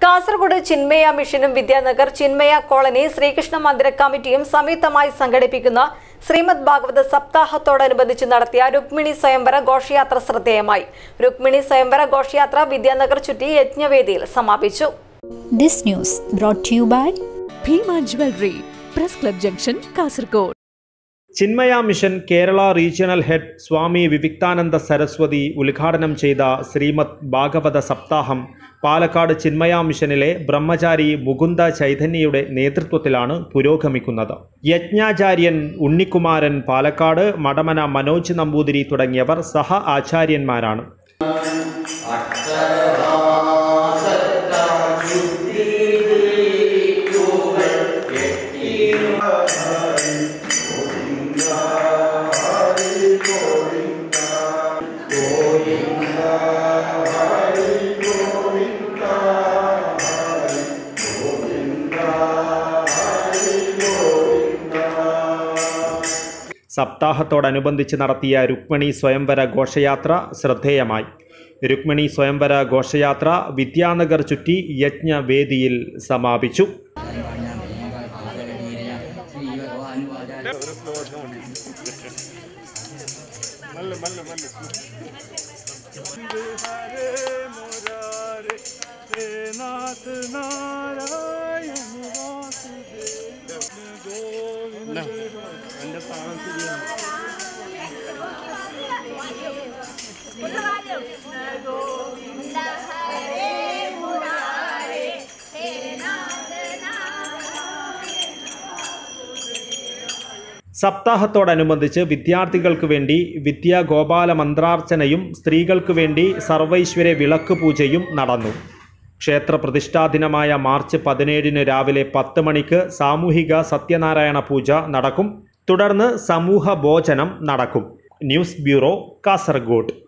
കാസർഗോഡ് ചിന്മയ മിഷനും വിദ്യാനഗർ ചിന്മയ കോളനി ശ്രീകൃഷ്ണ മന്ദിര കമ്മിറ്റിയും സംയുക്തമായി സംഘടിപ്പിക്കുന്ന ശ്രീമദ് ഭാഗവത സപ്താഹത്തോടനുബന്ധിച്ച് നടത്തിയ രുക്മിണി സ്വയംവര ഘോഷയാത്ര ശ്രദ്ധേയമായി രുക്മിണി സ്വയംവര ഘോഷയാത്ര വിദ്യാനഗർ ചുറ്റി യജ്ഞവേദിയിൽ സമാപിച്ചു This news brought to you by Bhima jewellery press club junction Kasaragod Chinmaya mission Kerala regional head Swami Vivikthananda Saraswati ഉദ്ഘാടനം ചെയ്ത ശ്രീമദ് ഭാഗവത സപ്താഹം പാലക്കാട് ചിന്മയ മിഷനിലെ ബ്രഹ്മചാരി മുകുന്ദ ചൈതന്യയുടെ നേതൃത്വത്തിലാണ് പുരോഗമിക്കുന്നത് യജ്ഞാചാര്യൻ ഉണ്ണിക്കുമാരൻ പാലക്കാട് മടമന മനോജ് നമ്പൂതിരി തുടങ്ങിയവർ സഹ ആചാര്യന്മാരാണ് സപ്താഹത്തോടനുബന്ധിച്ച് നടത്തിയ രുക്മിണി സ്വയംവര ഘോഷയാത്ര ശ്രദ്ധേയമായി രുക്മിണി സ്വയംവര ഘോഷയാത്ര വിദ്യാനഗർ ചുറ്റി യജ്ഞവേദിയിൽ സമാപിച്ചു സപ്താഹത്തോടനുബന്ധിച്ച് വിദ്യാർത്ഥികൾക്ക് വേണ്ടി വിദ്യാഗോപാല മന്ത്രാർച്ചനയും സ്ത്രീകൾക്ക് വേണ്ടി സർവൈശ്വര്യ വിളക്ക് പൂജയും നടന്നു ക്ഷേത്ര പ്രതിഷ്ഠാ ദിനമായ മാർച്ച് പതിനേഴിന് രാവിലെ പത്ത് മണിക്ക് സാമൂഹിക സത്യനാരായണ പൂജ നടക്കും തുടർന്ന് സമൂഹ ഭോജനം നടക്കും ന്യൂസ് ബ്യൂറോ കാസർഗോഡ്